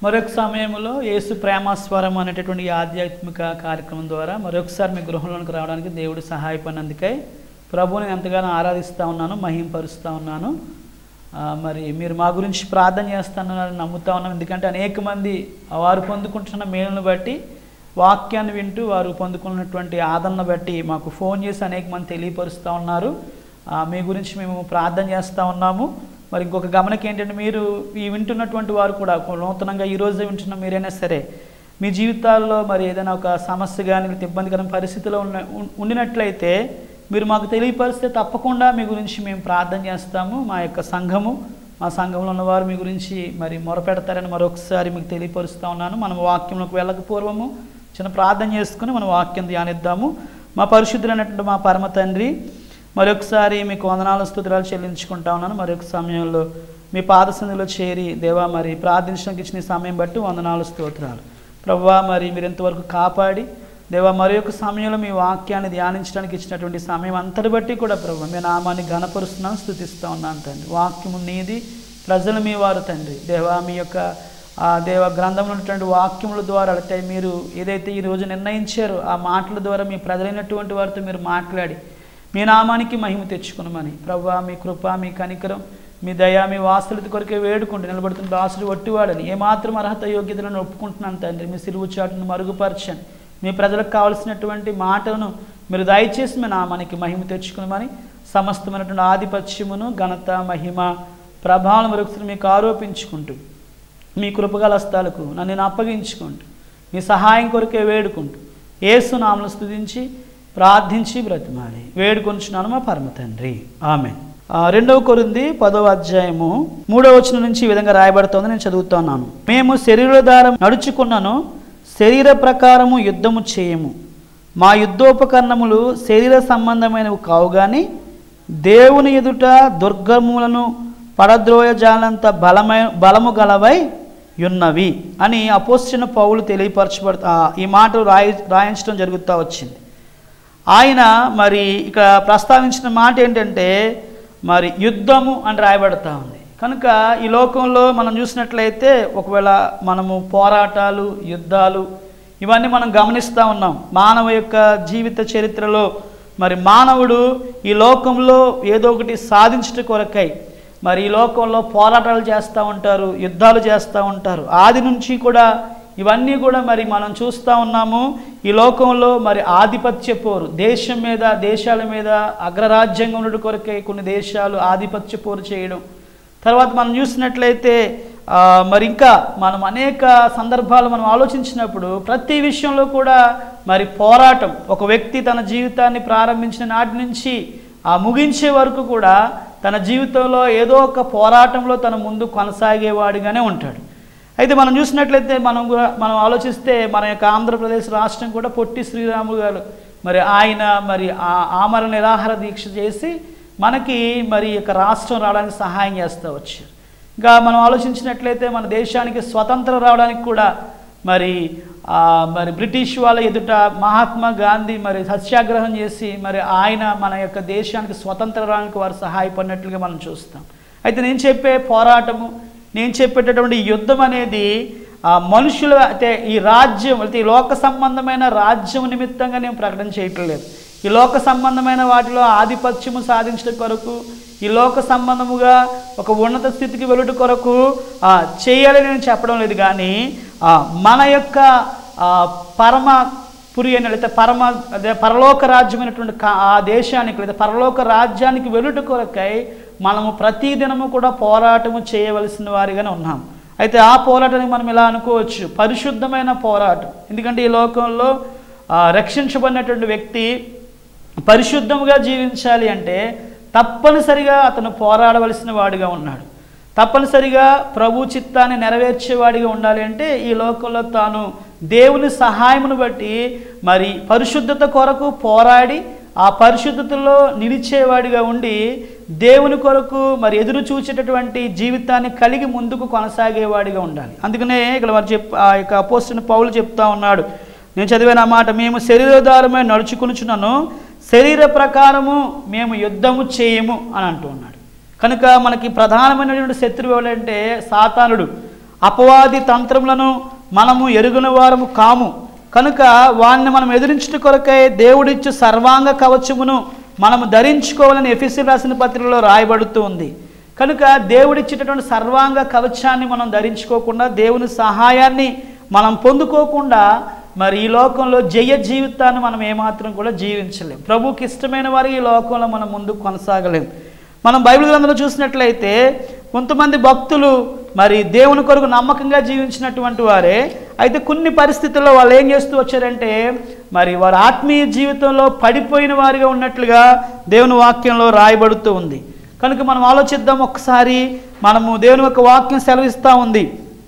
మరొక సమయంలో యేసు ప్రేమస్వరం అనేటటువంటి ఈ ఆధ్యాత్మిక కార్యక్రమం ద్వారా మరొకసారి మీ గృహంలోనికి రావడానికి దేవుడు సహాయపడినందుకై ప్రభువుని ఎంతగానో ఆరాధిస్తూ ఉన్నాను మహింపరుస్తూ ఉన్నాను ఆ, మరి మీరు మా గురించి ప్రార్థన చేస్తున్నారని నమ్ముతా ఉన్నాం ఎందుకంటే అనేక మంది వారు పొందుకుంటున్న మేలును బట్టి వాక్యాన్ని వింటూ వారు పొందుకున్నటువంటి ఆదరణ బట్టి మాకు ఫోన్ చేసి అనేక మంది తెలియపరుస్తూ ఉన్నారు ఆ, మీ గురించి మేము ప్రార్థన చేస్తూ ఉన్నాము మరి ఇంకొక గమనిక ఏంటంటే మీరు ఈ వింటున్నటువంటి వారు కూడా నూతనంగా ఈ రోజే వింటున్న మీరైనా సరే మీ జీవితాల్లో మరి ఏదైనా ఒక సమస్య కానీ లేకపోతే ఇబ్బందికరమైన పరిస్థితిలో ఉన్న ఉం- ఉండినట్లయితే మీరు మాకు తెలియపరిస్తే తప్పకుండా మీ గురించి మేము ప్రార్థన చేస్తాము మా యొక్క సంఘము మా సంఘంలో ఉన్నవారు మీ గురించి మరి మొరపెడతారని మరొకసారి మీకు తెలియపరుస్తూ ఉన్నాను మనం వాక్యంలోకి వెళ్ళక పూర్వము చిన్న ప్రార్థన చేసుకుని మనం వాక్యం ధ్యానిద్దాము మా పరిశుద్ధులైనటువంటి మా పరమ తండ్రి మరొకసారి మీకు వందనాలు స్థుతురాలు చెల్లించుకుంటా ఉన్నాను మరొక సమయంలో మీ పాదసంధిలో చేరి దేవా మరి ప్రార్థించడానికి ఇచ్చిన ఈ సమయం బట్టి వందనాలు స్తోత్రాలు ప్రవ్వా మరి మీరు ఎంతవరకు కాపాడి దేవా మరి యొక్క సమయంలో మీ వాక్యాన్ని ధ్యానించడానికి ఇచ్చినటువంటి సమయం అంతటి బట్టి కూడా ప్రభు మీ నామాన్ని ఘనపరుస్తున్నాను స్థుతిస్తూ ఉన్నాను తండ్రి వాక్యము నీది ప్రజలు మీ వారు తండ్రి దేవా మీ యొక్క ఆ దేవ గ్రంథంలో ఉన్నటువంటి వాక్యముల ద్వారా అయితే మీరు ఏదైతే ఈ రోజు నిర్ణయించారో ఆ మాటల ద్వారా మీ ప్రజలైనటువంటి వారితో మీరు మాట్లాడి మీ నామానికి మహిమ తెచ్చుకునమని ప్రవ్వా మీ కృప మీ కనికరం మీ దయ మీ వాస్తులత కొరకే వేడుకుంటూ నిలబడుతున్న దాసుడు ఒట్టివాడని ఏమాత్రం అర్హత యోగ్యతలను ఒప్పుకుంటున్నాను తండ్రి మీ సిరువు చాటును మరుగుపరచని మీ ప్రజలకు కావలసినటువంటి మాటలను మీరు దయచేసి మీ నామానికి మహిమ తెచ్చుకునమని సమస్తమైనటువంటి ఆధిపత్యమును ఘనత మహిమ ప్రభావం మరొకసారి మీకు ఆరోపించుకుంటూ మీ కృపగల హస్తాలకు నన్ను నేను అప్పగించుకుంటూ మీ సహాయం కొరకే వేడుకుంటూ ఏసు నామను స్తుతించి ప్రార్థించి బ్రతిమాలి వేడుకొంచున్నాను మా పరమ తండ్రి ఆమె రెండవ కొరింది పదవ అధ్యాయము మూడవ వచనం నుంచి ఈ విధంగా రాయబడుతోంది నేను చదువుతున్నాను మేము శరీరధారం నడుచుకున్నను శరీర ప్రకారము యుద్ధము చేయము మా యుద్ధోపకరణములు శరీర సంబంధమైనవి కావు కానీ దేవుని ఎదుట దుర్గములను పడద్రోయజాలంత బలమై బలము గలవై ఉన్నవి అని అపోసిన పౌలు తెలియపరచబడు ఆ, ఈ మాటలు రాయి రాయించడం జరుగుతూ వచ్చింది ఆయన మరి ఇక్కడ ప్రస్తావించిన మాట ఏంటంటే మరి యుద్ధము అని రాయబడతా ఉంది కనుక ఈ లోకంలో మనం చూసినట్లయితే ఒకవేళ మనము పోరాటాలు యుద్ధాలు ఇవన్నీ మనం గమనిస్తూ ఉన్నాం మానవ యొక్క జీవిత చరిత్రలో మరి మానవుడు ఈ లోకంలో ఏదో ఒకటి సాధించట కొరకై మరి ఈ లోకంలో పోరాటాలు చేస్తూ ఉంటారు యుద్ధాలు చేస్తూ ఉంటారు ఆది నుంచి కూడా ఇవన్నీ కూడా మరి మనం చూస్తూ ఉన్నాము ఈ లోకంలో మరి ఆధిపత్య పోరు దేశం మీద దేశాల మీద అగ్రరాజ్యంగా ఉండడం కొరకే కొన్ని దేశాలు ఆధిపత్య పోరు చేయడం తర్వాత మనం చూసినట్లయితే ఆ, మరి ఇంకా మనం అనేక సందర్భాలు మనం ఆలోచించినప్పుడు ప్రతి విషయంలో కూడా మరి పోరాటం ఒక వ్యక్తి తన జీవితాన్ని ప్రారంభించిన నాటి నుంచి ఆ ముగించే వరకు కూడా తన జీవితంలో ఏదో ఒక పోరాటంలో తన ముందు కొనసాగేవాడిగానే ఉంటాడు అయితే మనం చూసినట్లయితే మనం కూడా మనం ఆలోచిస్తే మన యొక్క ఆంధ్రప్రదేశ్ రాష్ట్రం కూడా పొట్టి శ్రీరాములు గారు మరి ఆయన మరి ఆ ఆమరణ నిరాహార దీక్ష చేసి మనకి మరి ఈ యొక్క రాష్ట్రం రావడానికి సహాయం చేస్తూ వచ్చారు ఇంకా మనం ఆలోచించినట్లయితే మన దేశానికి స్వతంత్రం రావడానికి కూడా మరి ఆ, మరి బ్రిటిష్ వాళ్ళ ఎదుట మహాత్మా గాంధీ మరి సత్యాగ్రహం చేసి మరి ఆయన మన యొక్క దేశానికి స్వతంత్రం రావడానికి వారు సహాయపడినట్లుగా మనం చూస్తాం అయితే నేను చెప్పే పోరాటము నేను చెప్పేటటువంటి ఈ యుద్ధం అనేది ఆ మనుషుల అయితే ఈ రాజ్యం అయితే ఈ లోక సంబంధమైన రాజ్యం నిమిత్తంగా నేను ప్రకటన చేయట్లేదు ఈ లోక సంబంధమైన వాటిలో ఆధిపత్యము సాధించడం కొరకు ఈ లోక సంబంధముగా ఒక ఉన్నత స్థితికి వెళ్ళుట కొరకు ఆ, చేయాలని నేను చెప్పడం లేదు కానీ ఆ, మన యొక్క ఆ, పరమ పురి అని లేదా పరమ అదే పరలోక రాజ్యమైనటువంటి కా- ఆ దేశానికి లేదా పరలోక రాజ్యానికి వెళ్ళుట కొరకై మనము ప్రతి దినము కూడా పోరాటము చేయవలసిన వారిగానే ఉన్నాం అయితే ఆ పోరాటానికి మనం ఇలా అనుకోవచ్చు పరిశుద్ధమైన పోరాటం ఎందుకంటే ఈ లోకంలో ఆ, రక్షించబడినటువంటి వ్యక్తి పరిశుద్ధముగా జీవించాలి అంటే తప్పనిసరిగా అతను పోరాడవలసిన వాడిగా ఉన్నాడు తప్పనిసరిగా ప్రభు చిత్తాన్ని నెరవేర్చేవాడిగా ఉండాలి అంటే ఈ లోకంలో తాను దేవుని సహాయమును బట్టి మరి పరిశుద్ధత కొరకు పోరాడి ఆ పరిశుద్ధతలో నిలిచేవాడిగా ఉండి దేవుని కొరకు మరి ఎదురు చూచేటటువంటి జీవితాన్ని కలిగి ముందుకు కొనసాగేవాడిగా ఉండాలి అందుకనే ఇక్కడ మరి చెప్ ఆ యొక్క అపోస్తున్న పౌలు చెప్తా ఉన్నాడు నేను చదివిన ఆ మాట మేము శరీరధారమే నడుచుకునుచున్నాను శరీర ప్రకారము మేము యుద్ధము చేయము అని అంటూ ఉన్నాడు కనుక మనకి ప్రధానమైనటువంటి శత్రువు ఎవడంటే సాతానుడు అపవాది తంత్రములను మనము ఎరుగున వారము కాము కనుక వారిని మనం ఎదిరించుట కొరకై దేవుడిచ్చు సర్వాంగ కవచమును మనము ధరించుకోవాలని ఎఫ్ఎస్సి రాసిన పత్రికలో రాయబడుతూ ఉంది కనుక దేవుడిచ్చేటటువంటి సర్వాంగ కవచాన్ని మనం ధరించుకోకుండా దేవుని సహాయాన్ని మనం పొందుకోకుండా మరి ఈ లోకంలో జయ జీవితాన్ని మనం ఏమాత్రం కూడా జీవించలేం ప్రభుకి ఇష్టమైన వారు ఈ లోకంలో మనం ముందుకు కొనసాగలేం మనం బైబిల్ గ్రంథంలో చూసినట్లయితే కొంతమంది భక్తులు మరి దేవుని కొరకు నమ్మకంగా జీవించినటువంటి వారే అయితే కొన్ని పరిస్థితుల్లో వాళ్ళు ఏం చేస్తూ వచ్చారంటే మరి వారు ఆత్మీయ జీవితంలో పడిపోయిన వారిగా ఉన్నట్లుగా దేవుని వాక్యంలో రాయబడుతూ ఉంది కనుక మనం ఆలోచిద్దాం ఒకసారి మనము దేవుని యొక్క వాక్యం సెలవిస్తూ ఉంది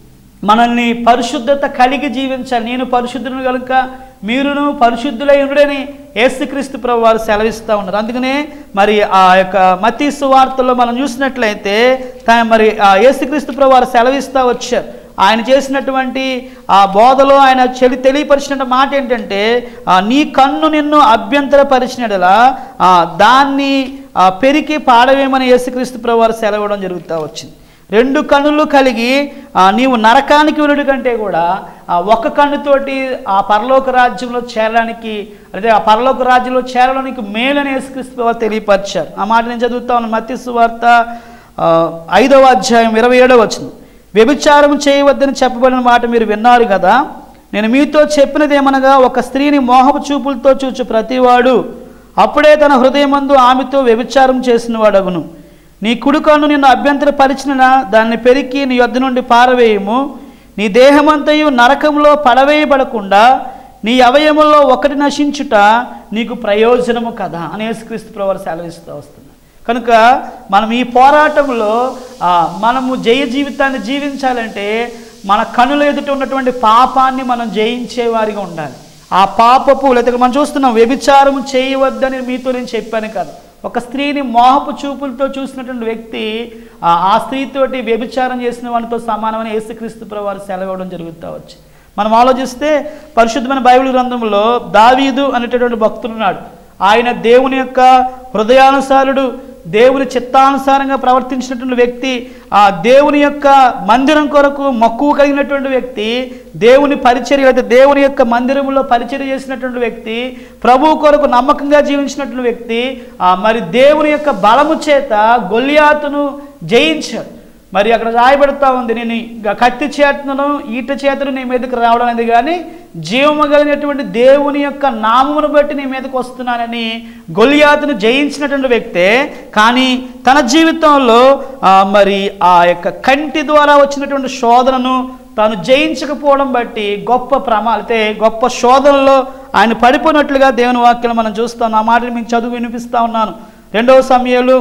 మనల్ని పరిశుద్ధత కలిగి జీవించాలి నేను పరిశుద్ధుని కనుక మీరును పరిశుద్ధులై ఉండుడని యేసుక్రీస్తు ప్రభు వారు సెలవిస్తూ ఉన్నారు అందుకనే మరి ఆ యొక్క మతీసు వార్తల్లో మనం చూసినట్లయితే తా- మరి ఆ యేసుక్రీస్తు ప్రభు వారు సెలవిస్తూ వచ్చారు ఆయన చేసినటువంటి ఆ బోధలో ఆయన చెలి తెలియపరిచిన మాట ఏంటంటే ఆ, నీ కన్ను నిన్ను అభ్యంతరపరిచినడలా ఆ, దాన్ని ఆ, పెరికి పాడవేమని యేసుక్రీస్తు ప్రభు వారు సెలవడం జరుగుతూ వచ్చింది రెండు కన్నులు కలిగి ఆ, నీవు నరకానికి వెళ్ళడు కంటే కూడా ఆ ఒక్క కన్నుతోటి ఆ పరలోక రాజ్యంలో చేరడానికి అదే ఆ పరలోక రాజ్యంలో చేరడానికి మేలని యేసుక్రీస్తు వారు తెలియపరిచారు ఆ మాట నేను చదువుతా ఉన్నాను మత్తి సువార్త ఆ, ఐదవ అధ్యాయం ఇరవై ఏడవ వచ్చింది వ్యభిచారం చేయవద్దని చెప్పబడిన మాట మీరు విన్నారు కదా నేను మీతో చెప్పినది ఏమనగా ఒక స్త్రీని మోహపు చూపులతో చూచు ప్రతివాడు అప్పుడే తన హృదయమందు ఆమెతో వ్యభిచారం చేసిన వాడగును నీ కుడుకను నిన్ను అభ్యంతరపరిచిన దాన్ని పెరికి నీ యొద్ద నుండి పారవేయము నీ దేహమంతయు నరకంలో పడవేయబడకుండా నీ అవయముల్లో ఒకటి నశించుట నీకు ప్రయోజనము కదా అని యేసుక్రీస్తు ప్రవర్ సెలవిస్తూ వస్తుంది కనుక మనం ఈ పోరాటంలో ఆ, మనము జయ జీవితాన్ని జీవించాలంటే మన కనుల ఎదుట ఉన్నటువంటి పాపాన్ని మనం జయించే వారిగా ఉండాలి ఆ పాపపు లేకపోతే మనం చూస్తున్నాం వ్యభిచారం చేయవద్దని మీతో నేను చెప్పాను కాదు ఒక స్త్రీని మోహపు చూపులతో చూసినటువంటి వ్యక్తి ఆ ఆ స్త్రీతోటి వ్యభిచారం చేసిన వాళ్ళతో సమానమని యేసుక్రీస్తు వారు సెలవివ్వడం జరుగుతూ వచ్చి మనం ఆలోచిస్తే పరిశుద్ధమైన బైబిల్ గ్రంథంలో దావీదు అనేటటువంటి భక్తుడున్నాడు ఆయన దేవుని యొక్క హృదయానుసారుడు దేవుని చిత్తానుసారంగా ప్రవర్తించినటువంటి వ్యక్తి ఆ దేవుని యొక్క మందిరం కొరకు మక్కువ కలిగినటువంటి వ్యక్తి దేవుని పరిచర్య అయితే దేవుని యొక్క మందిరంలో పరిచర్య చేసినటువంటి వ్యక్తి ప్రభువు కొరకు నమ్మకంగా జీవించినటువంటి వ్యక్తి ఆ మరి దేవుని యొక్క బలము చేత గొల్లియాతును జయించాడు మరి అక్కడ రాయబడతా ఉంది నేను ఇక కత్తి చేతను ఈట చేతను నీ మీదకి రావడం అనేది కానీ జీవము కలిగినటువంటి దేవుని యొక్క నామమును బట్టి నీ మీదకి వస్తున్నానని గొలియాతును జయించినటువంటి వ్యక్తే కానీ తన జీవితంలో ఆ, మరి ఆ యొక్క కంటి ద్వారా వచ్చినటువంటి శోధనను తాను జయించకపోవడం బట్టి గొప్ప ప్రమా అయితే గొప్ప శోధనలో ఆయన పడిపోయినట్లుగా దేవుని వాక్యం మనం చూస్తాం ఆ మాటలు మీకు చదువు వినిపిస్తా ఉన్నాను రెండవ సమయాలు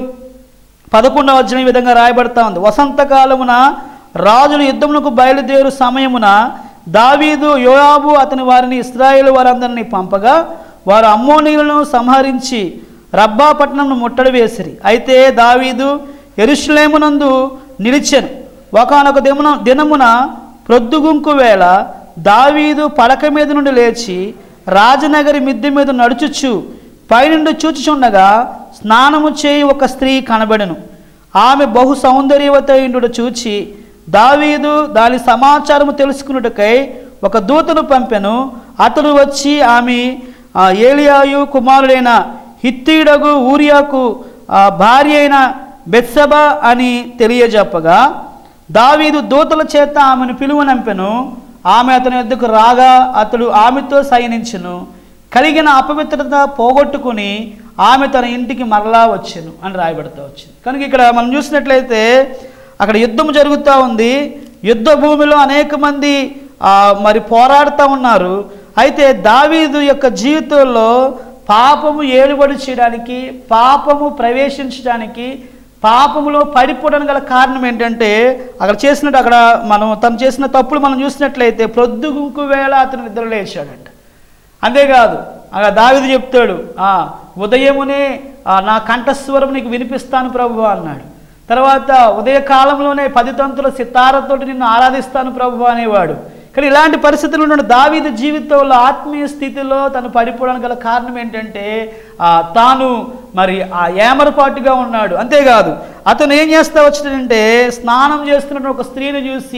పదకొండవ అధ్యాయం ఈ విధంగా రాయబడతా ఉంది వసంతకాలమున రాజులు యుద్ధమునకు బయలుదేరు సమయమున దావీదు యోయాబు అతని వారిని ఇస్రాయేల్ వారందరినీ పంపగా వారు అమ్మోనీయులను సంహరించి రబ్బా పట్టణంను ముట్టడి వేసిరి అయితే దావీదు ఎరుషులేమునందు నిలిచెను ఒకనొక దిమున దినమున ప్రొద్దుగుంకు వేళ దావీదు పడక మీద నుండి లేచి రాజనగరి మిద్దె మీద నడుచుచు పైనుండి చూచుచుండగా స్నానము చేయి ఒక స్త్రీ కనబడెను ఆమె బహు సౌందర్యవతయుడు చూచి దావీదు దాని సమాచారము తెలుసుకున్నట్టుకై ఒక దూతను పంపెను అతడు వచ్చి ఆమె ఆ, ఏలియాయు కుమారుడైన హిత్తీడగు ఊరియాకు ఆ, భార్య అయిన బెత్సబ అని తెలియజెప్పగా దావీదు దూతల చేత ఆమెను పిలువనంపెను ఆమె అతని వద్దకు రాగా అతడు ఆమెతో సైనించును కలిగిన అపవిత్రత పోగొట్టుకుని ఆమె తన ఇంటికి మరలా వచ్చెను అని రాయబడుతూ వచ్చింది కనుక ఇక్కడ మనం చూసినట్లయితే అక్కడ యుద్ధం జరుగుతూ ఉంది యుద్ధ భూమిలో అనేక మంది ఆ, మరి పోరాడుతూ ఉన్నారు అయితే దావీదు యొక్క జీవితంలో పాపము ఏలుబడి చేయడానికి పాపము ప్రవేశించడానికి పాపములో పడిపోవడానికి గల కారణం ఏంటంటే అక్కడ చేసినట్టు అక్కడ మనం తను చేసిన తప్పులు మనం చూసినట్లయితే ప్రొద్దుగుంకు వేళ అతను నిద్ర లేచాడంట అంతేకాదు అక్కడ దావిది చెప్తాడు ఆ ఉదయమునే ఆ, నా కంఠస్వరం నీకు వినిపిస్తాను ప్రభు అన్నాడు తర్వాత ఉదయకాలంలోనే పది తంతుల సితారతోటి నిన్ను ఆరాధిస్తాను ప్రభు అనేవాడు కానీ ఇలాంటి పరిస్థితులు ఉన్న దావీదు జీవితంలో ఆత్మీయ స్థితిలో తను పడిపోవడానికి గల కారణం ఏంటంటే ఆ, తాను మరి ఆ ఏమరపాటుగా ఉన్నాడు అంతేకాదు అతను ఏం చేస్తా వచ్చాడంటే స్నానం చేస్తున్న ఒక స్త్రీని చూసి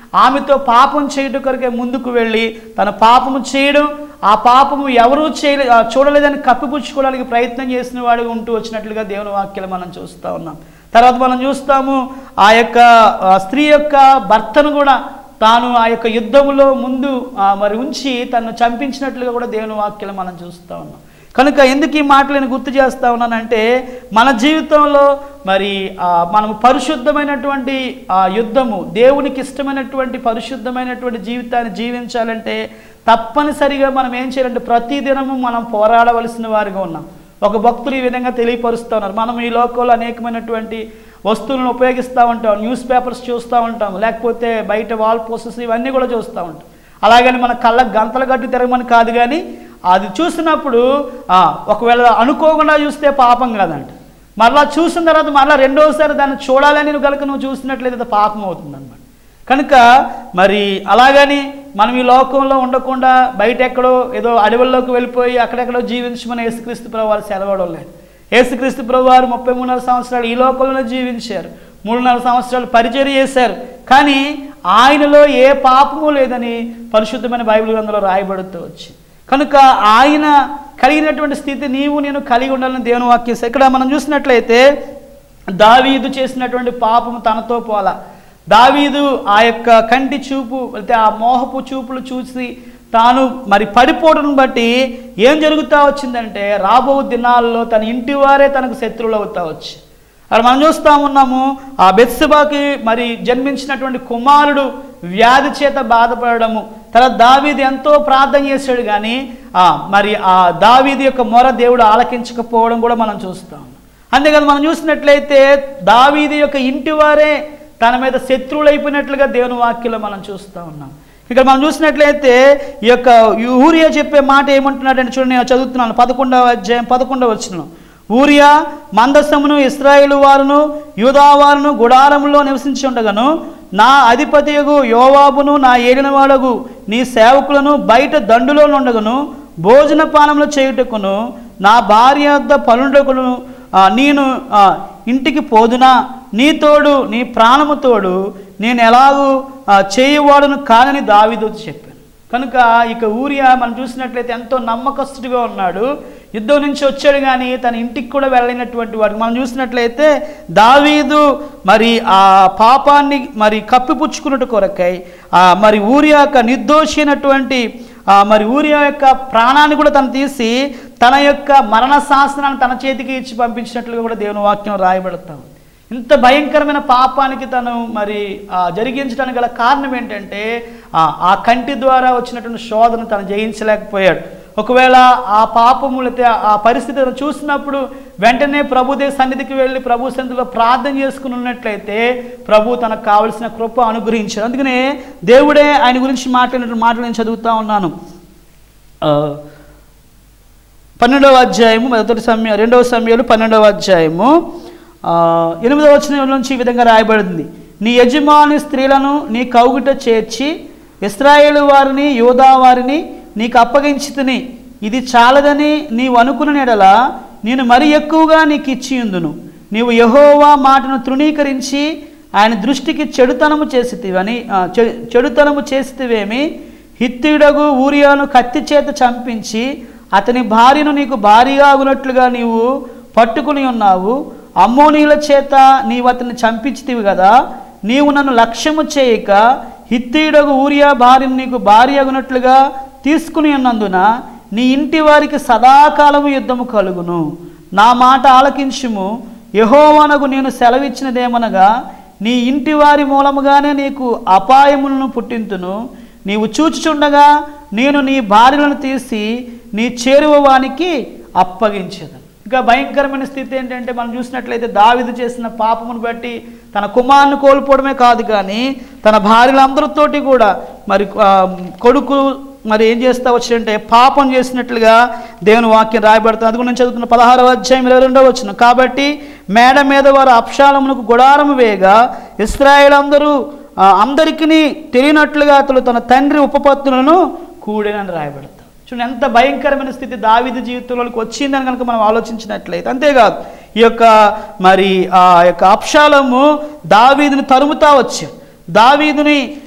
ఆమెతో పాపం చేయడం కొరకే ముందుకు వెళ్ళి తన పాపము చేయడం ఆ పాపము ఎవరూ చేయలే ఆ చూడలేదని కప్పిపుచ్చుకోవడానికి ప్రయత్నం చేసిన వాడిగా ఉంటూ వచ్చినట్లుగా దేవుని వాక్యాలు మనం చూస్తూ ఉన్నాం తర్వాత మనం చూస్తాము ఆ యొక్క ఆ స్త్రీ యొక్క భర్తను కూడా తాను ఆ యొక్క యుద్ధములో ముందు ఆ, మరి ఉంచి తను చంపించినట్లుగా కూడా దేవుని వాక్యాలు మనం చూస్తూ ఉన్నాం కనుక ఎందుకు ఈ మాటలు నేను గుర్తు చేస్తా ఉన్నానంటే మన జీవితంలో మరి ఆ, మనము పరిశుద్ధమైనటువంటి ఆ యుద్ధము దేవునికి ఇష్టమైనటువంటి పరిశుద్ధమైనటువంటి జీవితాన్ని జీవించాలంటే తప్పనిసరిగా మనం ఏం చేయాలంటే ప్రతిదినము మనం పోరాడవలసిన వారిగా ఉన్నాం ఒక భక్తులు ఈ విధంగా తెలియపరుస్తూ ఉన్నారు మనం ఈ లోకంలో అనేకమైనటువంటి వస్తువులను ఉపయోగిస్తూ ఉంటాం న్యూస్ పేపర్స్ చూస్తూ ఉంటాం లేకపోతే బయట వాల్ పోస్టర్స్ ఇవన్నీ కూడా చూస్తూ ఉంటాం అలాగని మన కళ్ళకు గంతలు కట్టి తిరగమని కాదు కానీ అది చూసినప్పుడు ఆ, ఒకవేళ అనుకోకుండా చూస్తే పాపం కాదంట మరలా చూసిన తర్వాత మరలా రెండోసారి దాన్ని చూడాలని నువ్వు కనుక నువ్వు చూసినట్లయితే అది పాపం అవుతుంది కనుక మరి అలాగని మనం ఈ లోకంలో ఉండకుండా బయట ఎక్కడో ఏదో అడవుల్లోకి వెళ్ళిపోయి అక్కడెక్కడో జీవించమని యేసుక్రీస్తు ప్రభు వారు సెలవడం లేదు యేసుక్రీస్తు ప్రభు వారు ముప్పై మూడున్నర సంవత్సరాలు ఈ లోకంలోనే జీవించారు మూడున్నర సంవత్సరాలు పరిచర్య చేశారు కానీ ఆయనలో ఏ పాపము లేదని పరిశుద్ధమైన బైబిల్ గ్రంథంలో రాయబడుతూ వచ్చి కనుక ఆయన కలిగినటువంటి స్థితి నీవు నేను కలిగి ఉండాలని దేవుని వాక్యం ఇక్కడ మనం చూసినట్లయితే దావీదు చేసినటువంటి పాపము తనతో పోలా దావీదు ఆ యొక్క కంటి చూపు అయితే ఆ మోహపు చూపులు చూసి తాను మరి పడిపోవడం బట్టి ఏం జరుగుతూ వచ్చిందంటే రాబో దినాల్లో తన ఇంటి వారే తనకు శత్రువులు అవుతా వచ్చి అక్కడ మనం చూస్తూ ఉన్నాము ఆ బెత్సబాకి మరి జన్మించినటువంటి కుమారుడు వ్యాధి చేత బాధపడము తర్వాత దావీది ఎంతో ప్రార్థన చేశాడు కానీ ఆ, మరి ఆ దావీది యొక్క మొర దేవుడు ఆలకించకపోవడం కూడా మనం చూస్తాం అంతేకాదు మనం చూసినట్లయితే దావీది యొక్క ఇంటి వారే తన మీద శత్రువులు అయిపోయినట్లుగా దేవుని వాక్యంలో మనం చూస్తూ ఉన్నాం ఇక్కడ మనం చూసినట్లయితే ఈ యొక్క ఊరియా చెప్పే మాట ఏమంటున్నాడంటే చూడండి నేను చదువుతున్నాను పదకొండవ అధ్యాయం పదకొండవ వచ్చిన ఊరియా మందసమును ఇస్రాయేలు వారును యూదా వారును గుడారములో నివసించి ఉండగను నా అధిపతియగు యోవాబును నా ఏలినవాడగు నీ సేవకులను బయట దండులో నుండగను భోజన పానములు చేయుటకును నా భార్య వద్ద పనుండకును ఆ, నేను ఆ, ఇంటికి పోదునా నీ తోడు నీ ప్రాణము తోడు నేను ఎలాగూ ఆ, చేయువాడును కాదని దావీదు చెప్పాను కనుక ఇక ఊరియా మనం చూసినట్లయితే ఎంతో నమ్మకస్తుడిగా ఉన్నాడు యుద్ధం నుంచి వచ్చాడు కానీ తన ఇంటికి కూడా వెళ్ళినటువంటి వాడు మనం చూసినట్లయితే దావీదు మరి ఆ పాపాన్ని మరి కప్పిపుచ్చుకున్నట్టు కొరకై ఆ మరి ఊరియా యొక్క నిర్దోషి అయినటువంటి ఆ మరి ఊరియా యొక్క ప్రాణాన్ని కూడా తను తీసి తన యొక్క మరణ శాసనాన్ని తన చేతికి ఇచ్చి పంపించినట్లుగా కూడా దేవుని వాక్యం రాయబడతా ఉంది ఇంత భయంకరమైన పాపానికి తను మరి ఆ, జరిగించడానికి గల కారణం ఏంటంటే ఆ, ఆ కంటి ద్వారా వచ్చినటువంటి శోధన తను జయించలేకపోయాడు ఒకవేళ ఆ పాపము లేకపోతే ఆ పరిస్థితిని చూసినప్పుడు వెంటనే ప్రభుదే సన్నిధికి వెళ్ళి ప్రభు సన్నిధిలో ప్రార్థన చేసుకుని ఉన్నట్లయితే ప్రభు తనకు కావలసిన కృప అనుగ్రహించాడు అందుకనే దేవుడే ఆయన గురించి మాట్లాడినటువంటి మాటలు నేను చదువుతా ఉన్నాను ఆ, పన్నెండవ అధ్యాయము మొదటి సమయ రెండవ సమయాలు పన్నెండవ అధ్యాయము ఆ, ఎనిమిదవ వచనం నుంచి ఈ విధంగా రాయబడింది నీ యజమాని స్త్రీలను నీ కౌగిట చేర్చి ఇస్రాయేలు వారిని యోధా వారిని నీకు అప్పగించితిని ఇది చాలదని నీవు అనుకున్న ఎడల నేను మరి ఎక్కువగా నీకు ఇచ్చి ఉందును నీవు యహోవా మాటను తృణీకరించి ఆయన దృష్టికి చెడుతనము చేసితివని ఆ, చె- చెడుతనము చేసితివేమి హిత్తిడగు ఊరియాను కత్తి చేత చంపించి అతని భార్యను నీకు భారీగా ఆగునట్లుగా నీవు పట్టుకుని ఉన్నావు అమ్మోనీల చేత నీవు అతన్ని చంపించితివి కదా నీవు నన్ను లక్ష్యము చేయక హిత్తీయుడగు ఊరియా భార్యను నీకు భార్య అగునట్లుగా తీసుకుని ఉన్నందున నీ ఇంటి వారికి సదాకాలము యుద్ధము కలుగును నా మాట ఆలకించుము యహోవనకు నేను సెలవిచ్చినదేమనగా నీ ఇంటి వారి మూలముగానే నీకు అపాయములను పుట్టింతును నీవు చూచుచుండగా నేను నీ భార్యలను తీసి నీ చేరువ వానికి అప్పగించదు ఇంకా భయంకరమైన స్థితి ఏంటంటే మనం చూసినట్లయితే దావిదు చేసిన పాపమును బట్టి తన కుమారుని కోల్పోవడమే కాదు కానీ తన భార్యలందరితోటి కూడా మరి ఆ, కొడుకు మరి ఏం చేస్తా వచ్చాడంటే పాపం చేసినట్లుగా దేవుని వాక్యం రాయబడుతుంది అది కూడా నేను చదువుతున్న పదహారవ అధ్యాయం ఇరవై రెండవ వచ్చిన కాబట్టి మేడ మీద వారు అప్షాలమునకు గుడారము వేయగా ఇస్రాయేల్ అందరూ ఆ, అందరికీ తెలియనట్లుగా అతడు తన తండ్రి ఉపపత్తులను కూడేనని రాయబడతాం చూడండి ఎంత భయంకరమైన స్థితి దావిది జీవితంలోకి వచ్చిందని కనుక మనం ఆలోచించినట్లయితే అంతేకాదు ఈ యొక్క మరి ఆ యొక్క అప్షాలము దావీదుని తరుముతా వచ్చాడు దావీదుని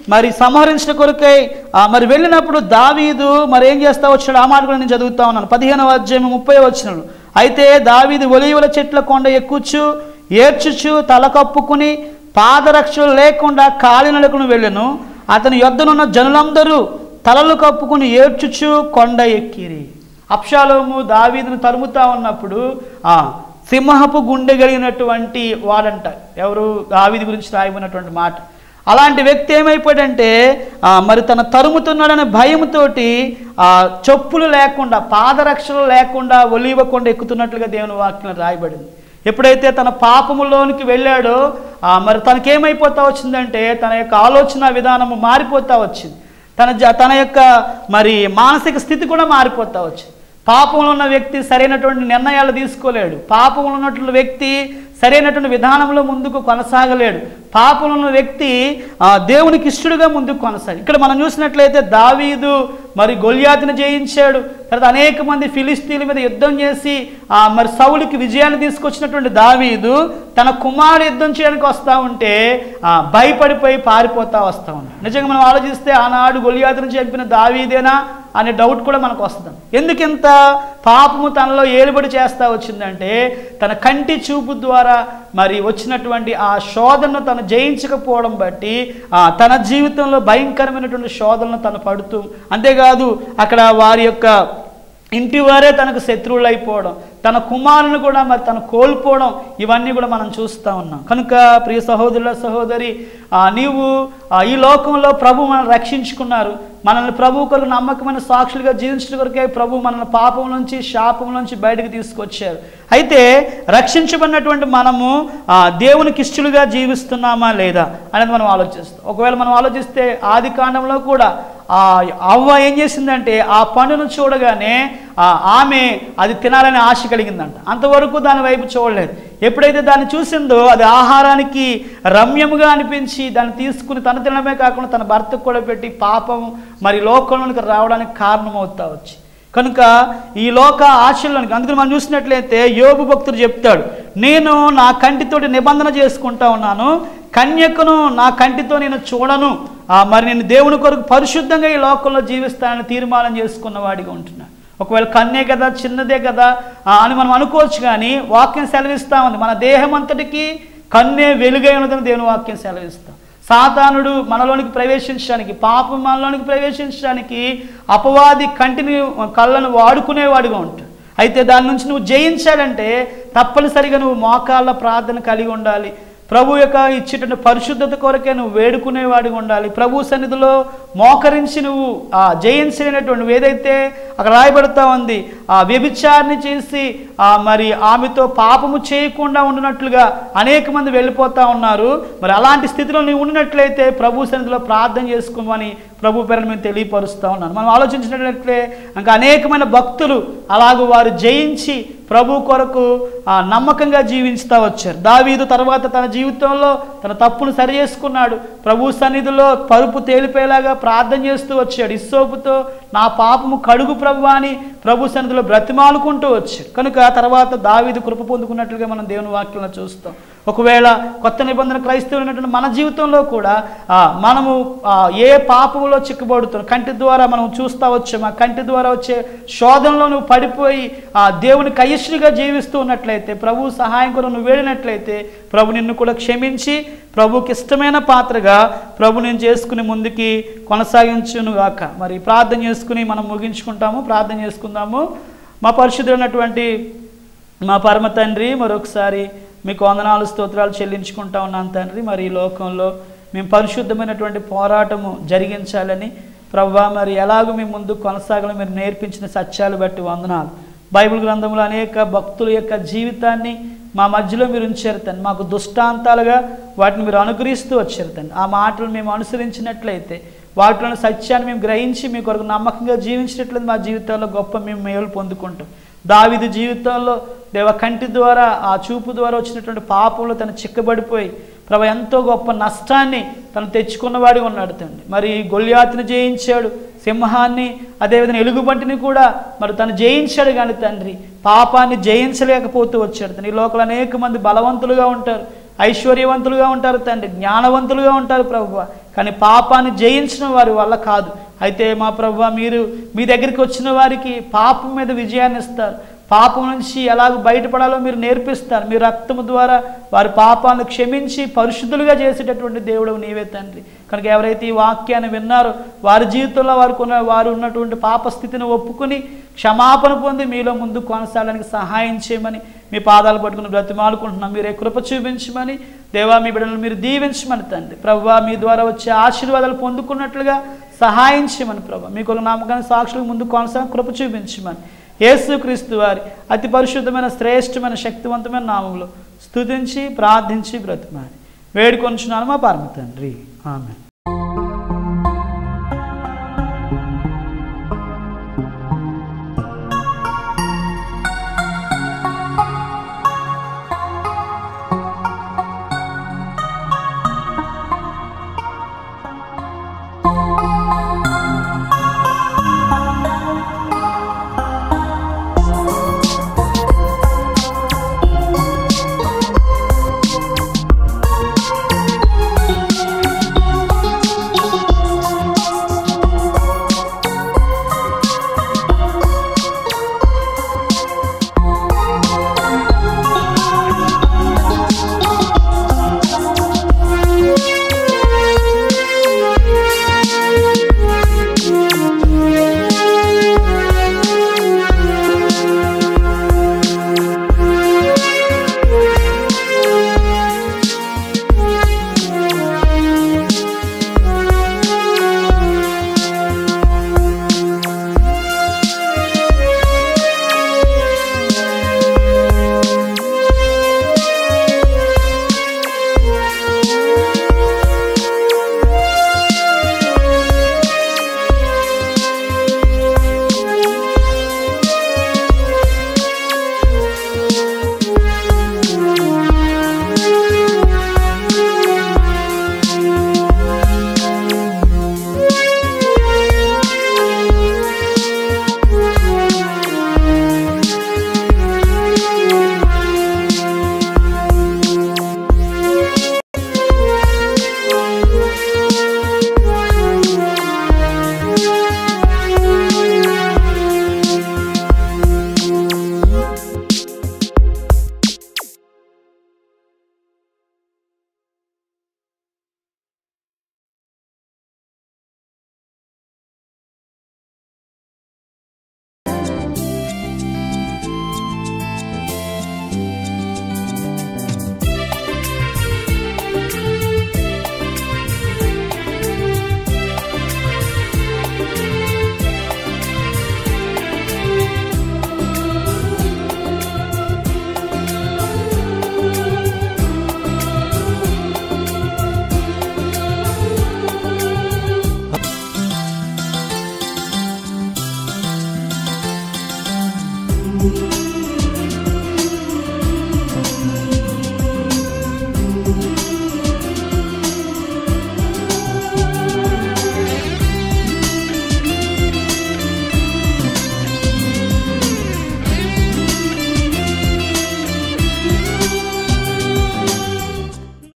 మరి సంహరించిన కొరకై ఆ, మరి వెళ్ళినప్పుడు దావీదు మరి ఏం చేస్తా వచ్చాడు ఆ మాట కూడా నేను చదువుతా ఉన్నాను పదిహేనవ అధ్యాయం ముప్పై వచ్చినాడు అయితే దావీదు ఒలీవల చెట్ల కొండ ఎక్కుచ్చు ఏడ్చుచు తల కప్పుకుని పాదరక్షలు లేకుండా కాలినడకును వెళ్ళెను అతని యొద్దనున్న జనులందరూ తలలు కప్పుకుని ఏడ్చుచు కొండ ఎక్కిరి అప్షాలోము దావీదును తరుముతా ఉన్నప్పుడు ఆ సింహపు గుండె కలిగినటువంటి వాడంట ఎవరు దావీది గురించి రాయబడినటువంటి మాట అలాంటి వ్యక్తి ఏమైపోయాడంటే ఆ, మరి తన తరుముతున్నాడనే భయంతోటి ఆ చెప్పులు లేకుండా పాదరక్షలు లేకుండా ఒలివకుండా ఎక్కుతున్నట్లుగా దేవుని వాక్యం రాయబడింది ఎప్పుడైతే తన పాపములోనికి వెళ్ళాడో ఆ, మరి తనకేమైపోతా వచ్చిందంటే తన యొక్క ఆలోచన విధానము మారిపోతా వచ్చింది తన జ- తన యొక్క మరి మానసిక స్థితి కూడా మారిపోతా వచ్చింది పాపంలో ఉన్న వ్యక్తి సరైనటువంటి నిర్ణయాలు తీసుకోలేడు పాపంలో ఉన్నటువంటి వ్యక్తి సరైనటువంటి విధానంలో ముందుకు కొనసాగలేడు పాపంలో ఉన్న వ్యక్తి ఆ, దేవునికి ఇష్టడుగా ముందుకు కొనసాగి ఇక్కడ మనం చూసినట్లయితే దావీదు మరి గొల్యాతిని జయించాడు తర్వాత అనేక మంది ఫిలిస్తీన్ల మీద యుద్ధం చేసి ఆ, మరి సౌలికి విజయాన్ని తీసుకొచ్చినటువంటి దావీదు తన కుమారుడు యుద్ధం చేయడానికి వస్తూ ఉంటే ఆ, భయపడిపోయి పారిపోతా వస్తూ ఉన్నాడు నిజంగా మనం ఆలోచిస్తే ఆనాడు గొలియాతుని చంపిన దావీదేనా అనే డౌట్ కూడా మనకు వస్తుంది ఎందుకింత పాపము తనలో ఏలుబడి చేస్తా వచ్చిందంటే తన కంటి చూపు ద్వారా మరి వచ్చినటువంటి ఆ శోధనను తను జయించకపోవడం బట్టి ఆ, తన జీవితంలో భయంకరమైనటువంటి శోధనను తను పడుతూ అంతేకాదు అక్కడ వారి యొక్క ఇంటి వారే తనకు శత్రువులు అయిపోవడం తన కుమారుని కూడా మరి తను కోల్పోవడం ఇవన్నీ కూడా మనం చూస్తూ ఉన్నాం కనుక ప్రియ సహోదరుల సహోదరి ఆ, నీవు ఆ, ఈ లోకంలో ప్రభు మనల్ని రక్షించుకున్నారు మనల్ని ప్రభు కొరకు నమ్మకమైన సాక్షులుగా జీవించడం కొరకే ప్రభు మనల్ని పాపం నుంచి శాపం నుంచి బయటకు తీసుకొచ్చారు అయితే రక్షించబడినటువంటి మనము ఆ, దేవునికి ఇష్టలుగా జీవిస్తున్నామా లేదా అనేది మనం ఆలోచిస్తాం ఒకవేళ మనం ఆలోచిస్తే ఆది కాండంలో కూడా ఆ అవ్వ ఏం చేసిందంటే ఆ పండును చూడగానే ఆ ఆమె అది తినాలని ఆశ కలిగిందంట అంతవరకు దాని వైపు చూడలేదు ఎప్పుడైతే దాన్ని చూసిందో అది ఆహారానికి రమ్యముగా అనిపించి దాన్ని తీసుకుని తన తినడమే కాకుండా తన భర్తకు కూడా పెట్టి పాపం మరి లోకంలోనికి రావడానికి కారణమవుతా వచ్చి కనుక ఈ లోక ఆశల్లోనికి అందుకని మనం చూసినట్లయితే యోగు భక్తుడు చెప్తాడు నేను నా కంటితోటి నిబంధన చేసుకుంటా ఉన్నాను కన్యకను నా కంటితో నేను చూడను ఆ, మరి నేను దేవుని కొరకు పరిశుద్ధంగా ఈ లోకంలో జీవిస్తానని తీర్మానం చేసుకున్న వాడిగా ఉంటున్నాను ఒకవేళ కన్నే కదా చిన్నదే కదా ఆ, అని మనం అనుకోవచ్చు కానీ వాక్యం సెలవిస్తా ఉంది మన దేహం అంతటికి కన్నే వెలుగై ఉన్నదని దేవుని వాక్యం సెలవిస్తాం సాతానుడు మనలోనికి ప్రవేశించడానికి పాపం మనలోనికి ప్రవేశించడానికి అపవాది కంటిని కళ్ళను వాడుకునేవాడిగా ఉంటాడు అయితే దాని నుంచి నువ్వు జయించాలంటే తప్పనిసరిగా నువ్వు మోకాళ్ళ ప్రార్థన కలిగి ఉండాలి ప్రభు యొక్క ఇచ్చేటువంటి పరిశుద్ధత కొరకే నువ్వు వేడుకునేవాడిగా ఉండాలి ప్రభు సన్నిధిలో మోకరించి నువ్వు ఆ జయించలేనటువంటి నువ్వు ఏదైతే అక్కడ రాయబడతా ఉంది ఆ వ్యభిచారిని చేసి ఆ మరి ఆమెతో పాపము చేయకుండా ఉండినట్లుగా అనేక మంది వెళ్ళిపోతా ఉన్నారు మరి అలాంటి స్థితిలో నువ్వు ఉండినట్లయితే ప్రభు సన్నిధిలో ప్రార్థన చేసుకోమని ప్రభు పేరును మేము తెలియపరుస్తూ ఉన్నాను మనం ఆలోచించినట్లయితే ఇంకా అనేకమైన భక్తులు అలాగూ వారు జయించి ప్రభు కొరకు ఆ నమ్మకంగా జీవించుతా వచ్చారు దావీదు తర్వాత తన జీవితంలో తన తప్పును సరి చేసుకున్నాడు ప్రభు సన్నిధిలో పరుపు తేలిపోయేలాగా ప్రార్థన చేస్తూ వచ్చాడు ఇస్సోపుతో నా పాపము కడుగు ప్రభు అని ప్రభు సన్నిధిలో బ్రతిమాలుకుంటూ వచ్చాడు కనుక తర్వాత దావీదు కృప పొందుకున్నట్లుగా మనం దేవుని వాక్యంలో చూస్తాం ఒకవేళ కొత్త నిబంధన క్రైస్తవులు ఉన్నటువంటి మన జీవితంలో కూడా ఆ, మనము ఆ, ఏ పాపములో చిక్కుబడుతున్నాం కంటి ద్వారా మనం చూస్తూ వచ్చాము ఆ కంటి ద్వారా వచ్చే శోధనలో నువ్వు పడిపోయి ఆ దేవుని కయిష్ణిగా జీవిస్తూ ఉన్నట్లయితే ప్రభు సహాయం కొరకు నువ్వు వేడినట్లయితే ప్రభు నిన్ను కూడా క్షమించి ప్రభుకి ఇష్టమైన పాత్రగా ప్రభు నేను చేసుకుని ముందుకి కొనసాగించును గాక మరి ప్రార్థన చేసుకుని మనం ముగించుకుంటాము ప్రార్థన చేసుకుందాము మా పరిశుద్ధులైనటువంటి మా పరమ తండ్రి మరొకసారి మీకు వందనాలు స్తోత్రాలు చెల్లించుకుంటా ఉన్నాను తండ్రి మరి ఈ లోకంలో మేము పరిశుద్ధమైనటువంటి పోరాటము జరిగించాలని ప్రవ్వా మరి ఎలాగో మేము ముందు కొనసాగాలని మీరు నేర్పించిన సత్యాలు బట్టి వందనాలు బైబిల్ గ్రంథంలో అనేక భక్తుల యొక్క జీవితాన్ని మా మధ్యలో మీరు ఉంచారు తండ్రి మాకు దుష్టాంతాలుగా వాటిని మీరు అనుగ్రహిస్తూ వచ్చారు తండ్రి ఆ మాటలు మేము అనుసరించినట్లయితే వాటిలోని సత్యాన్ని మేము గ్రహించి మీ కొరకు నమ్మకంగా జీవించినట్లయితే మా జీవితాల్లో గొప్ప మేము మేలు పొందుకుంటాం దావిది జీవితంలో దేవ కంటి ద్వారా ఆ చూపు ద్వారా వచ్చినటువంటి పాపంలో తను చిక్కబడిపోయి ప్రభు ఎంతో గొప్ప నష్టాన్ని తను తెచ్చుకున్నవాడి ఉన్నాడు తండ్రి మరి గొల్యాతిని జయించాడు సింహాన్ని అదేవిధంగా ఎలుగుబంటిని కూడా మరి తను జయించాడు కానీ తండ్రి పాపాన్ని జయించలేకపోతూ వచ్చాడు తండ్రి ఈ లోకల్ అనేక మంది బలవంతులుగా ఉంటారు ఐశ్వర్యవంతులుగా ఉంటారు తండ్రి జ్ఞానవంతులుగా ఉంటారు ప్రభు కానీ పాపాన్ని జయించిన వారి వల్ల కాదు అయితే మా ప్రభు మీరు మీ దగ్గరికి వచ్చిన వారికి పాపం మీద విజయాన్ని ఇస్తారు పాపం నుంచి ఎలాగ బయటపడాలో మీరు నేర్పిస్తారు మీ రక్తము ద్వారా వారి పాపాలను క్షమించి పరిశుద్ధులుగా చేసేటటువంటి దేవుడు నీవే తండ్రి కనుక ఎవరైతే ఈ వాక్యాన్ని విన్నారో వారి జీవితంలో వారికి ఉన్న వారు ఉన్నటువంటి పాప స్థితిని ఒప్పుకుని క్షమాపణ పొంది మీలో ముందు కొనసాగడానికి సహాయం చేయమని మీ పాదాలు పట్టుకుని బ్రతిమాలుకుంటున్నాం మీరే కృప చూపించమని దేవా మీ బిడ్డలను మీరు దీవించమని తండ్రి ప్రభు మీ ద్వారా వచ్చే ఆశీర్వాదాలు పొందుకున్నట్లుగా సహాయం చేయమని ప్రభు మీకు ఒక నమ్మకాన్ని సాక్షులకు ముందు కొనసాగ కృప చూపించమని యేసుక్రీస్తు వారి అతి పరిశుద్ధమైన శ్రేష్టమైన శక్తివంతమైన నామంలో స్తుతించి ప్రార్థించి బ్రతిమాని వేడుకొంచున్నాను మా పరమ తండ్రి ఆమె